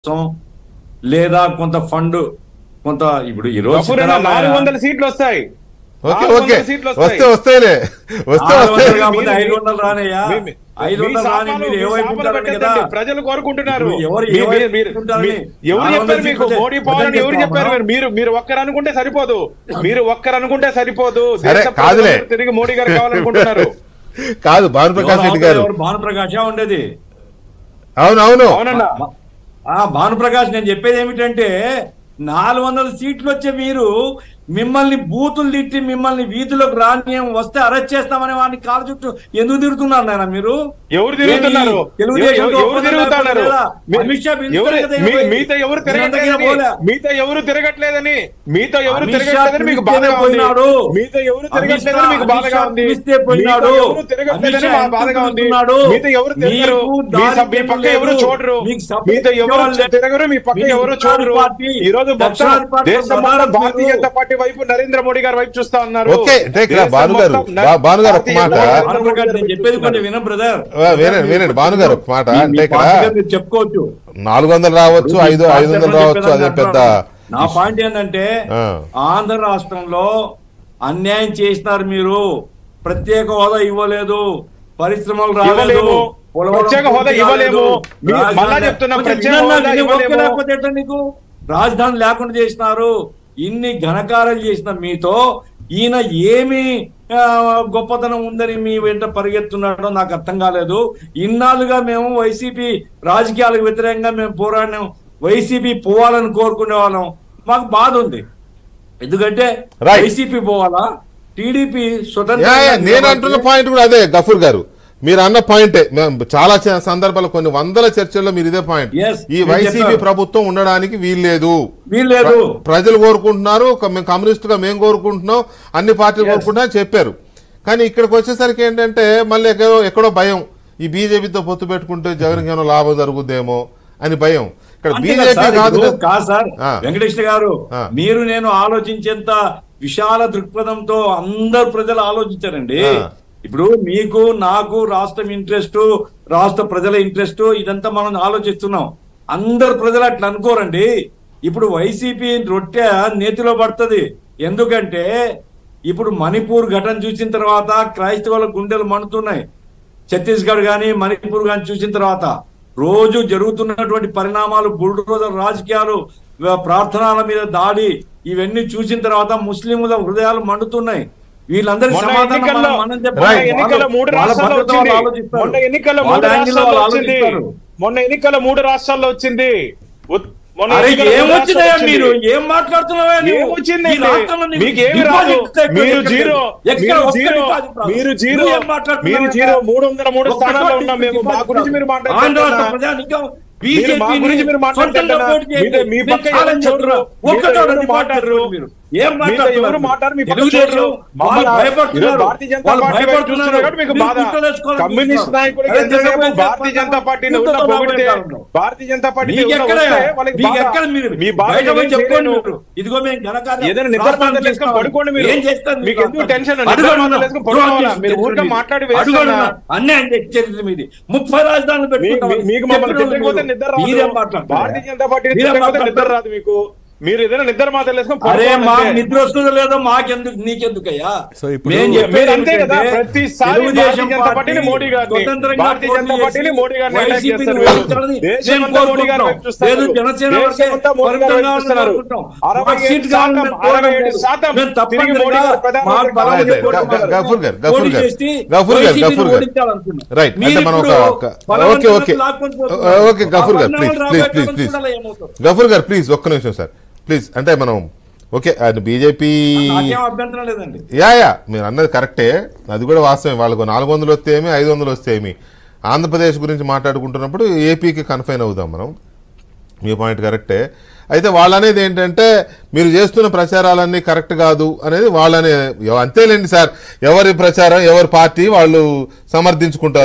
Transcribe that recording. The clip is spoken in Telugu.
కోసం లేదా కొంత ఫండ్ కొంత ఇప్పుడు ఈ రోజు గఫూర్ అన్న నాలుగు వందల సీట్లు వస్తాయి ఓకే నాలుగు ఓకే వందల సీట్లు వస్తే వస్తాయిలే వస్తే నాలుగు వస్తాయి వందలు కాకపోతే మీరు- ఐదు వందలు రానయ్యా మీ- మీ- ఐదు మీ వందలు రాని శాపాలు- మీరు మీ ఏవైపు శాపాలు ఉంటారని కదా పెట్టద్దండి. ప్రజలు కోరుకుంటున్నారు ఇప్పుడు ఎవరు- మీ- ఎవరు మీరు- మీరు- ఉంటారని? మీ- ఎవరు నాలుగు చెప్పారు వందల మీకు సీట్లు మోడీ పోవాలని ఎవరు ప్రజలు చెప్పారు చెప్తామా? మీరు మీరు ఒక్కరు అనుకుంటే సరిపోదు మీరు ఒక్కరు అనుకుంటే సరిపోదు సరే, దేశ కాదులే. ప్రజలు తిరిగి మోడీ గారు కావాలనుకుంటున్నారు కాదు భానుప్రకాష్ రెడ్డి గారు ఎవరు భానుప్రకాశ ఉండేది అవును అవును అవునన్నా ఆ భానుప్రకాష్ నేను చెప్పేది ఏమిటంటే నాలుగు వందల సీట్లు వచ్చే మీరు మిమ్మల్ని బూతులు తిట్టి మిమ్మల్ని వీధిలోకి రానియం వస్తే అరెస్ట్ చేస్తామని వాడిని కాలు చుట్టూ ఎందుకు తిరుగుతున్నారు నాయన మీరు ఎవరు తిరుగుతున్నారు ఏంటి? తెలుగుదేశం ఎవరు- ఎవరు ఒప్పందం తిరుగుతున్నారు లేకపోతే మీ- అమిత్ షా పిలుస్తారు ఎవరు- కదా మీ- ఇరవై. మీతో ఎవరు మీ అంతకన్నా తిరగట్లేదని పోలే. మీతో ఎవరు తిరగట్లేదని మీతో ఎవరు అమిత్ షా తిరగట్లేదని మీకు పిలిస్తేనే బాధగా ఉంది పోయినాడు. మీతో ఎవరు అమిత్ తిరగట్లేదని షా- మీకు అమిత్ బాధగా షా ఉంది పిలిస్తే పోయినాడు. మీతో ఎవరు తిరగట్లేదని అమిత్ షా మా ఎందుకు బాధగా ఉంది తిరుగుతున్నాడు? మీతో ఎవరు తిరగరు మీకు మీ దారి సబ్- మీ పక్క లేదు. ఎవరు చూడరు మీకు సపోర్ట్ మీతో ఎవరు ఇచ్చేవాళ్ళు తిరగరు మీ పక్క మీకు ఎవరు దక్షిణాది చూడరు పార్టీ, ఈ రోజు మొత్తం దక్షిణాది పార్టీ దేశం మొత్తం ప్రధాన భారతీయ మీరు- జనతా పార్టీ వైపు నరేంద్ర మోడీ గారి వైపు చూస్తా ఉన్నారు ఓకే, take care, దేశం భాను గారు. మొత్తం భా- భాను గారు ఒక భారతీయ మాట. జనతా పార్టీ భానుప్రకాష్ నేను చెప్పేది కొంచెం విన బ్రదర్ ఆ, వినండి, వినండి. భానుగారు ఒక మాట. మీ- మీ అంటే ఇక్కడ పార్టీ గారు మీరు చెప్పుకోవచ్చు నాలుగు వందలు రావచ్చు ఐదు ఐదు వందలు రావచ్చు అదే పెద్ద నా పాయింట్ ఏంటంటే ఆ. ఆంధ్ర రాష్ట్రంలో అన్యాయం చేసినారు మీరు ప్రత్యేక హోదా ఇవ్వలేదు పరిశ్రమలు రాలేదు ఇవ్వలేము. పోలవరం ప్రత్యేక హోదా పూర్తి ఇవ్వలేము. కాలేదు. మీ- రాజధాని- మళ్ళా చెప్తున్నా, కొంచెం ప్రత్యేక వినన్నా, హోదా విని ఓకే ఇవ్వలేము. లేకపోతే ఎట్లా నీకు రాజధాని లేకుండా చేసినారు ఇన్ని ఘనకార్యాలు చేసిన మీతో ఈయన ఏమి ఆ, గొప్పతనం ఉందని మీ వెంట పరిగెత్తున్నాడో నాకు అర్థం కాలేదు ఇన్నాళ్ళుగా మేము వైసీపీ రాజకీయాలకు వ్యతిరేకంగా మేము పోరాడినాం వైసీపీ పోవాలని కోరుకునే వాళ్ళం మాకు బాధ ఉంది ఎందుకంటే Right. వైసీపీ పోవాలా టీడీపీ యా, యా, స్వతంత్ర నేను అంటున్న పాయింట్ కూడా అదే గఫూర్ గారు మీరు అన్న పాయింటే మేము చాలా చ- సందర్భాలు కొన్ని వందల చర్చల్లో మీరు ఇదే పాయింట్ Yes, ఈ మీరు వైసీపీ చెప్పారు. ప్రభుత్వం ఉండడానికి వీల్లేదు వీల్లేదు ప్ర- ప్రజలు కోరుకుంటున్నారు క- మేము కమ్యూనిస్ట్ గా మేము కోరుకుంటున్నాం అన్ని పార్టీలు Yes. కోరుకుంటున్నా అని చెప్పారు కానీ ఇక్కడికి వచ్చేసరికి ఏంటంటే మళ్ళీ ఎక్కడో ఎక్కడో భయం ఈ బీజేపీతో పొత్తు పెట్టుకుంటే జగన్ ఏమైనా లాభం జరుగుద్దేమో అని భయం ఇక్కడ అంతే కదా బీజేపీ సార్, కాదు ఇప్పుడు కదా. కాదు సార్ ఆ. వెంకటేశ్వర గారు ఆ. మీరు నేను ఆలోచించేంత విశాల దృక్పథంతో అందరు ప్రజలు ఆలోచించారండి ఆ. ఇప్పుడు మీకు నాకు రాష్ట్రం ఇంట్రెస్ట్ రాష్ట్ర ప్రజల ఇంట్రెస్ట్ ఇదంతా మనం ఆలోచిస్తున్నాం అందరు ప్రజలు అట్లా అనుకోరండి ఇప్పుడు వైసీపీ రొట్టె నేతిలో పడుతుంది ఎందుకంటే ఇప్పుడు మణిపూర్ ఘటన చూసిన తర్వాత క్రైస్తవుల గుండెలు మండుతున్నాయి ఛత్తీస్గఢ్ గాని మణిపూర్ గాని చూసిన తర్వాత రోజు జరుగుతున్నటువంటి పరిణామాలు బుల్డోజర్ రాజకీయాలు వ- ప్రార్థనల మీద దాడి ఇవన్నీ చూసిన తర్వాత ముస్లింల హృదయాలు మండుతున్నాయి వీళ్ళందరికీ మొన్న సమాధానం ఎన్నికల్లో మనం- మనం చెప్పాలి. మొన్న Right. ఎన్నికల్లో మూడు వాళ్ళ రాష్ట్రాల్లో భద్రత వాళ్ళు వచ్చింది ఆలోచిస్తారు. మొన్న ఎన్నికల్లో వాళ్ళ మూడు యాంగిల్లో రాష్ట్రాల్లో వాళ్ళు వచ్చింది ఆలోచిస్తారు. మొన్న ఎన్నికల్లో మూడు రాష్ట్రాల్లో వచ్చింది ఉత్- మొన్న అరే ఎన్నికల్లో ఏం మూడు వచ్చిందయ్యా రాష్ట్రాల్లో మీరు వచ్చింది. ఏం మాట్లాడుతున్నావా నువ్వు? ఏమొచ్చిందండి? ఈ రాష్ట్రంలో నీకు మీకు ఏమి రాదు డిపాజిట్ ఎక్కడ- మీరు ఎక్కడ- జీరో ఎక్కడ మీరు ఒక్క జీరో డిపాజిట్ రాదు. మీరు జీరో నువ్వు ఏం మాట్లాడుతున్నావు మీరు జీరో ఇక్కడ? మూడు వందల మూడు ఒక్క స్థానాల్లో చోట ఉన్నాం మేము మా డిపాజిట్ గురించి మీరు రాదు. ఆంధ్ర రాష్ట్ర మాట్లాడుతున్నారు ప్రజానికం మీరు మా BJP ని గురించి మీరు స్వతంత్రంగా మాట్లాడుతున్నారు. పోటీ చేయండి. మీతో- మీ నేను పక్క ఛాలెంజ్ ఎవరు చేస్తున్నా. చూడరు? ఒక్క మీతో చోట ఎవరు డిపాజిట్ మాట్లాడరు? మీరు ఏం మీతో మాట్లాడుతున్నారు? ఎవరు మాట్లాడరు? మీ పక్క తెలుగుదేశం చూడరు? వాళ్ళు మమ్మల్ని భయపడుతున్నారు. ఈరోజు భారతీయ జనతా వాళ్ళు పార్టీ వైపు భయపడుతున్నారు. చూస్తున్నారు కాబట్టి మీకు మీరు బాధ. గుర్తులు వేసుకోవాలని కమ్యూనిస్ట్ చూస్తున్నారు. నాయకుడికి అదే ఎంతసేపు జగన్మోహన్ భారతీయ జనతా పార్టీని మీతో ఎవరో పొగిడితే మాట్లాడుతున్నారు. భారతీయ జనతా పార్టీ మీకు ఎవరో ఎక్కడ వస్తే వాళ్ళకి మీకు బాధ. ఎక్కడ మీరు మీ బాధ బయట పోయి ఏం చెప్పుకోండి చేయలేను. మీరు. ఇదిగో మేము ఘనకార్యం ఏదైనా నిద్ర రాష్ట్రానికి మాటలు వేసుకొని చేస్తాం. పడుకోండి మీరు. ఏం చేస్తారు మీకు మీరు? ఎందుకు టెన్షన్? నిద్ర అడుగడుగునా. మాటలు వేసుకొని పడుకోవాలా? మీరు అడుగడుగునా. ఊరికే మాట్లాడి వేస్ట్ అడుగడుగునా. అన్నా. అన్యాయం చేసి చరిత్ర మీది ముప్పై రాజధానులు మీ- పెట్టుకుంటాం. మీ- మీకు మమ్మల్ని చెప్పిన తిట్టకపోతే మీరు. నిద్ర రాదు మీరేం మాట్లాడుతున్నారు? భారతీయ జనతా పార్టీ మీరేం తిట్టకపోతే నిద్ర మాట్లాడుతున్నారు? రాదు మీకు మీరు ఏదైనా నిద్ర మాటలు వేసుకొని అరే మా పడుకోవాలంటే. నిద్ర వస్తుందో లేదో మాకెందుకు నీకెందుకయ్యా సో ఇప్పుడు నేను చెప్పేది మీరు అంతే కదా ఏంటంటే, ప్రతిసారి తెలుగుదేశం భారతీయ జనతా పార్టీ పార్టీని మోడీ గారిని స్వతంత్రంగా భారతీయ పోటీ జనతా పార్టీని చేసి మోడీ గారిని అటాక్ వైసీపీని చేస్తారు వీళ్ళు. ఓడించాలని దేశమంతా మేము మోడీ గారిని వైపు కోరుకుంటున్నాం. చూస్తారు. లేదు జనసేన వరకే దేశమంతా మోడీ గారిని పరిమితంగా వైపు చూస్తున్నారు. అనుకుంటాం. అరవై మాకు ఏడు సీట్ శాతం, కావాలని అరవై ఏడు కోరుకుంటాం. శాతం మేము తిరిగి మోడీ తప్పనిసరిగా గారు ప్రధానమంత్రి మా బలాన్ని అయితే, గ- కోరుకుంటాం. గ- గఫూర్ గారు, గఫూర్ పోటీ గారు. చేసి గఫూర్ గారు, వైసీపీని గఫూర్ గారు. ఓడించాలనుకున్నాం. రైట్ అంటే మీరు మనం ఒక ఇప్పుడు ఒక- బలవంతంగా ఓకే ఓకే లాక్కొని పోతున్నారు. ఓకే గఫూర్ గారు ఆ ప్లీజ్ పరిణామాలు ప్లీజ్ రాబోయే ప్లీజ్ కాలం ప్లీజ్ చూడాలి ఏమవుతుందో. గఫూర్ గారు ప్లీజ్ ఒక్క నిమిషం సార్ ప్లీజ్ అంటే మనం ఓకే అది బీజేపీ నాకేం అభ్యంతరం లేదండి యా యా మీరు అన్నది కరెక్టే అది కూడా వాస్తవం వాళ్ళకు నాలుగు వందలు వస్తే ఏమి ఐదు వందలు వస్తే ఏమి ఆంధ్రప్రదేశ్ గురించి మాట్లాడుకుంటున్నప్పుడు ఏపీకి కన్ఫైన్ అవుదాం మనం మీ పాయింట్ కరెక్టే అయితే వాళ్ళనేది ఏంటంటే మీరు చేస్తున్న ప్రచారాలన్నీ కరెక్ట్ కాదు అనేది వాళ్ళనే అంతేలేండి సార్ ఎవరి ప్రచారం ఎవరి పార్టీ వాళ్ళు సమర్థించుకుంటారు